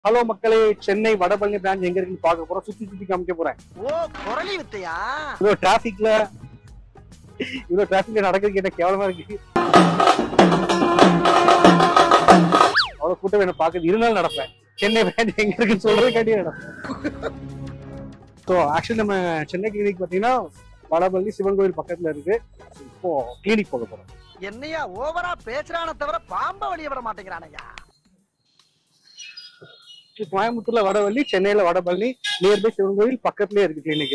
Hello மக்களே Chennai Vadapalani branch எங்க இருக்குன்னு பார்க்க போறோம் சுத்தி சுத்தி காமிக்க போறேன் ஓ குரலி வித்தையா இவ்வளவு டிராபிக்ல இவ்வளவு டிராபிக்ல நடக்கிறது என்ன கேவலமா இருக்கு அவ்வளவு கூட்டம் என்ன பாக்குது இருந்தாலும் நடப்பேன் சென்னை பிரான்ச் எங்க இருக்குன்னு சொல்றதுக்காண்டி நடப்பேன் ஸோ ஆக்சுவலி நம்ம சென்னை கிளினிக் பாத்தீங்கன்னா வடபழனி சிவன் கோயில் பக்கத்துல இருக்கு இப்போ கிளினிக் போக போறோம் என்னையா ஓவரா பேசுறான தவிர பாம்ப வெளிய விட மாட்டேங்கிறானையா கோயம்புத்தூர்ல வடவள்ளி சென்னையில வடபழனி நியர்பை சிவன் கோயில் பக்கத்துலயே இருக்கு கிளினிக்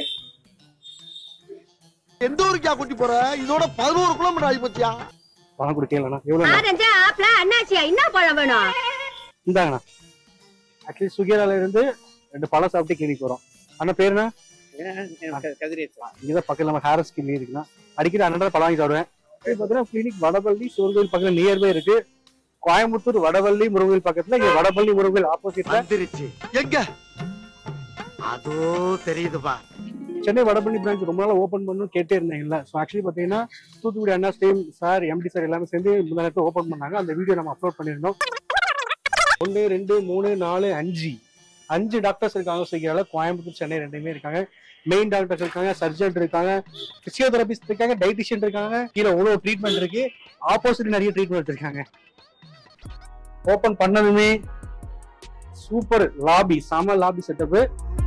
எந்த ஊருக்கா கூட்டி போற இதோட பதினோரு கிலோமீட்டர் ஆகி போச்சியா பணம் கொடுக்கலண்ணா எவ்வளவு ஆரஞ்சா ஆப்பிள அண்ணாச்சியா என்ன பழம் வேணும் இந்தாங்கண்ணா ஆக்சுவலி சுகேரால இருந்து ரெண்டு பழம் சாப்பிட்டு கிளினிக் வரோம் அண்ணா பேர் என்ன இங்கதான் பக்கத்துல நம்ம ஹாரஸ் கிளினிக் இருக்குண்ணா அடிக்கடி அண்ணன் பழம் வாங்கி சாப்பிடுவேன் இது பாத்தீங்கன்னா கிளினிக் வடபள்ளி சிவன் பக்கத்துல நியர்பை இருக்கு கோயம்புத்தூர் வடவள்ளி முருகல் பக்கத்துல இங்க வடபள்ளி முருகல் ஆப்போசிட்ல வந்துருச்சு எங்க அதோ தெரியுதுப்பா சென்னை வடபள்ளி பிரான்ச் ரொம்ப நாள் ஓப்பன் பண்ணணும் கேட்டே இருந்தீங்கல்ல ஸோ ஆக்சுவலி பார்த்தீங்கன்னா தூத்துக்குடி அண்ணா சேம் சார் எம்டி சார் எல்லாமே சேர்ந்து முந்தா நேரத்தில் ஓப்பன் பண்ணாங்க அந்த வீடியோ நம்ம அப்லோட் பண்ணியிருந்தோம் ஒன்று ரெண்டு மூணு நாலு அஞ்சு அஞ்சு டாக்டர்ஸ் இருக்காங்க சுகியால கோயம்புத்தூர் சென்னை ரெண்டுமே இருக்காங்க மெயின் டாக்டர்ஸ் இருக்காங்க சர்ஜன் இருக்காங்க பிசியோதெரபிஸ்ட் இருக்காங்க டைட்டிஷியன் இருக்காங்க கீழே அவ்வளோ ட்ரீட்மெண்ட் இருக்கு ஆப்போசிட் நிறைய ட்ரீட்மெண்ட் இருக்காங்க ஓப்பன் பண்ணதுமே சூப்பர் லாபி செம லாபி செட்டப்பு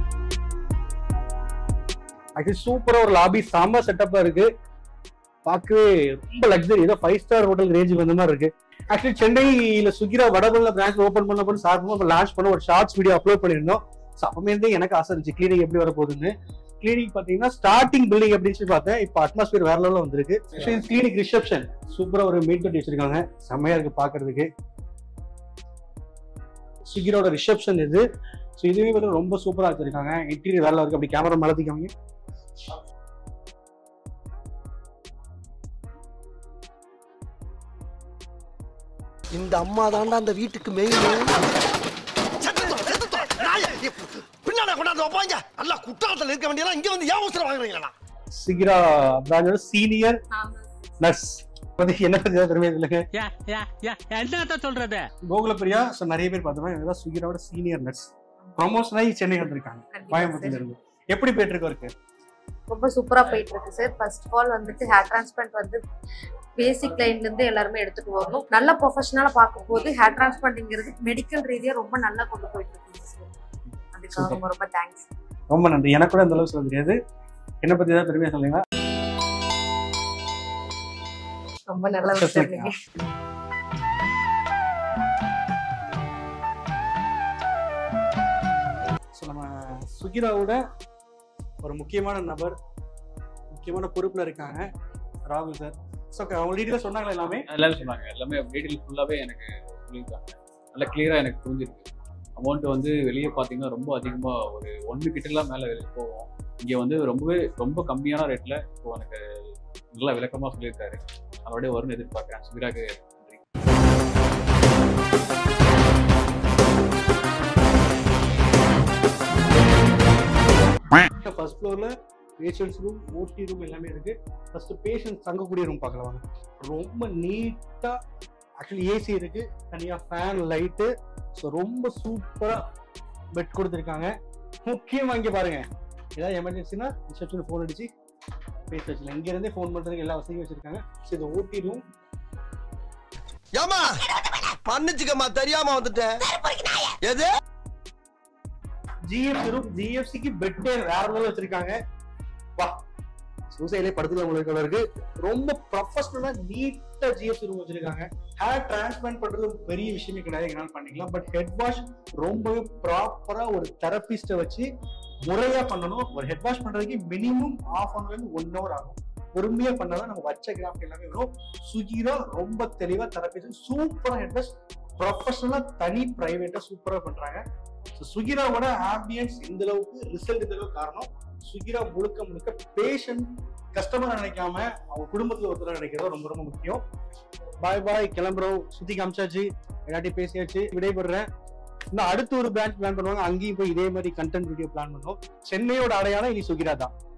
ஆக்சுவலி சூப்பரா ஒரு லாபி செம்ம செட்டப்பா இருக்கு பார்க்கவே ரொம்ப லக்ஸரி ஏதோ ஃபைவ் ஸ்டார் ஹோட்டல் ரேஞ்சுக்கு வந்த மாதிரி இருக்கு ஆக்சுவலி சென்னையில சுகிரா வடபல்ல பிரான்ச் ஓப்பன் பண்ண போது சார்பும் லான்ச் பண்ண ஒரு ஷார்ட்ஸ் வீடியோ அப்லோட் பண்ணியிருந்தோம் ஸோ அப்பமே இருந்தே எனக்கு ஆசை இருந்துச்சு கிளினிக் எப்படி வர போகுதுன்னு கிளினிக் பாத்தீங்கன்னா ஸ்டார்டிங் பில்டிங் அப்படின்னு சொல்லி பார்த்தேன் இப்போ அட்மாஸ்பியர் வேற லெவலில் வந்திருக்கு கிளினிக் ரிசப்ஷன் சூப்பரா ஒரு மீட் கட்டி வச்சிருக்காங்க செம்மையா இருக்கு பாக்குறதுக்கு சுகிரோட ரிசப்ஷன் இது ஸோ இதுவே வந்து ரொம்ப சூப்பரா வச்சிருக்காங்க இன்டீரியர் வேலை இருக்கு அப்படி கேமரா மலத்திக்காங்க இந்த அம்மா தாண்டா அந்த வீட்டுக்கு மெயின் பின்னாடி கொண்டாந்து வைப்பாங்க நல்லா குற்றாலத்துல இருக்க வேண்டியதெல்லாம் இங்க வந்து ஏன் அவசரம் வாங்குறீங்களா சிகிரா பிராண்டோட சீனியர் நர்ஸ் பத்தி என்ன பத்தி ஏதாவது பெருமையா சொல்லுங்க யா யா யா என்னத்த சொல்றது கோகுல பிரியா ஸோ நிறைய பேர் பார்த்தோம்னா இவங்க சுகிராவோட சீனியர் நர்ஸ் ப்ரொமோஷன் ஆகி சென்னை வந்திருக்காங்க கோயம்புத்தூர்ல இருந்து எப்படி போயிட்டு இருக்கு ஒர்க்கு ரொம்ப சூப்பரா போயிட்டு இருக்கு சார் ஃபர்ஸ்ட் ஆஃப் ஆல் வந்துட்டு ஹேர் டிரான்ஸ்பிளான்ட் வந்து பேசிக் லைன்ல இருந்து எல்லாருமே எடுத்துட்டு வரணும் நல்ல ப்ரொஃபஷனலா பார்க்கும்போது ஹேர் டிரான்ஸ்பிளான்ட்ங்கிறது மெடிக்கல் ரீதியா ரொம்ப நல்லா கொண்டு போயிட்டு இருக்கு சார் அதுக்காக Super. ரொம்ப ரொம்ப தேங்க்ஸ் ரொம்ப நன்றி எனக்கு கூட அந்த அளவு சொல்ல தெரியாது என்ன பத்தி ஏதாவது பெருமையா சொல்லுங்க ரொம்ப நல்லா சார் நீங்க ஸோ நம்ம சுகிராவோட ஒரு முக்கியமான நபர் முக்கியமான பொறுப்புல இருக்காங்க ராகுல் சார் ஸோ அவங்க டீட்டெயிலாக சொன்னாங்களா எல்லாமே எல்லாரும் சொன்னாங்க எல்லாமே டீட்டெயில் ஃபுல்லாகவே எனக்கு சொல்லியிருக்காங்க நல்லா கிளியராக எனக்கு புரிஞ்சிருக்கு அமௌண்ட் வந்து வெளியே பார்த்தீங்கன்னா ரொம்ப அதிகமாக ஒரு ஒன்று கிட்டலாம் மேலே போவோம் இங்கே வந்து ரொம்பவே ரொம்ப கம்மியான ரேட்டில் இப்போ எனக்கு நல்லா விளக்கமாக சொல்லியிருக்காரு அவருடைய வரும்னு எதிர்பார்க்குறேன் சுபிராக்கு நன்றி ஃபர்ஸ்ட் ஃப்ளோர்ல பேஷண்ட்ஸ் ரூம் ஓடி ரூம் எல்லாமே இருக்கு ஃபர்ஸ்ட் பேஷண்ட் தங்கக்கூடிய ரூம் பார்க்கலாம் வாங்க. ரொம்ப நீட்டா ஆக்சுவலி ஏசி இருக்கு தனியா ஃபேன் லைட்டு ஸோ ரொம்ப சூப்பரா பெட் கொடுத்துருக்காங்க முக்கியமா இங்க பாருங்க ஏதாவது எமர்ஜென்சினா ரிசப்ஷன் ஃபோன் அடிச்சு பேச வச்சுக்கலாம் இங்க இருந்தே ஃபோன் பண்றதுக்கு எல்லா வசதியும் வச்சிருக்காங்க ஸோ இது ஓடி ரூம் ஏமா மன்னிச்சுக்கம்மா தெரியாம வந்துட்டேன் எது ஜிஎஃப்சி ரூம் ஜிஎஃப்சிக்கு பெட்டே வேற லெவலில் வச்சிருக்காங்க வா சூசைட்லேயே படுத்துக்கலாம் உங்களுக்கு இருக்கு ரொம்ப ப்ரொஃபஷனலா நீட்டா ஜிஎஃப்சி ரூம் வச்சிருக்காங்க ஹேர் டிரான்ஸ்பிளான்ட் பண்றது ஒரு பெரிய விஷயமே கிடையாது எங்களால் பண்ணிக்கலாம் பட் ஹெட் வாஷ் ரொம்பவே ப்ராப்பரா ஒரு தெரபிஸ்ட வச்சு முறையா பண்ணணும் ஒரு ஹெட் வாஷ் பண்றதுக்கு மினிமம் ஹாஃப் அன் இருந்து ஒன் ஹவர் ஆகும் பொறுமையா பண்ணாதான் நம்ம வச்ச கிராஃப்ட் எல்லாமே வரும் சுகீரா ரொம்ப தெளிவா தெரபிஸ்ட் சூப்பரா ஹெட் வாஷ் ப்ரொஃபஷனலா தனி பிரைவேட்டா சூப்பரா பண்றாங்க So, சுகிராவோட ஆம்பியன்ஸ் இந்த அளவுக்கு ரிசல்ட் இந்த அளவுக்கு காரணம் சுகிரா முழுக்க முழுக்க பேஷண்ட் கஸ்டமர் நினைக்காம அவங்க குடும்பத்துல ஒருத்தர் நினைக்கிறது ரொம்ப ரொம்ப முக்கியம் பாய் பாய் கிளம்புறோம் சுத்தி காமிச்சாச்சு எல்லாத்தையும் பேசியாச்சு விடைபெறுறேன் இன்னும் அடுத்து ஒரு பிரான்ச் பிளான் பண்ணுவாங்க அங்கேயும் போய் இதே மாதிரி கண்டென்ட் வீடியோ பிளான் பண்ணுவோம் சென்னையோட அடையாளம் இனி சுகிரா தான்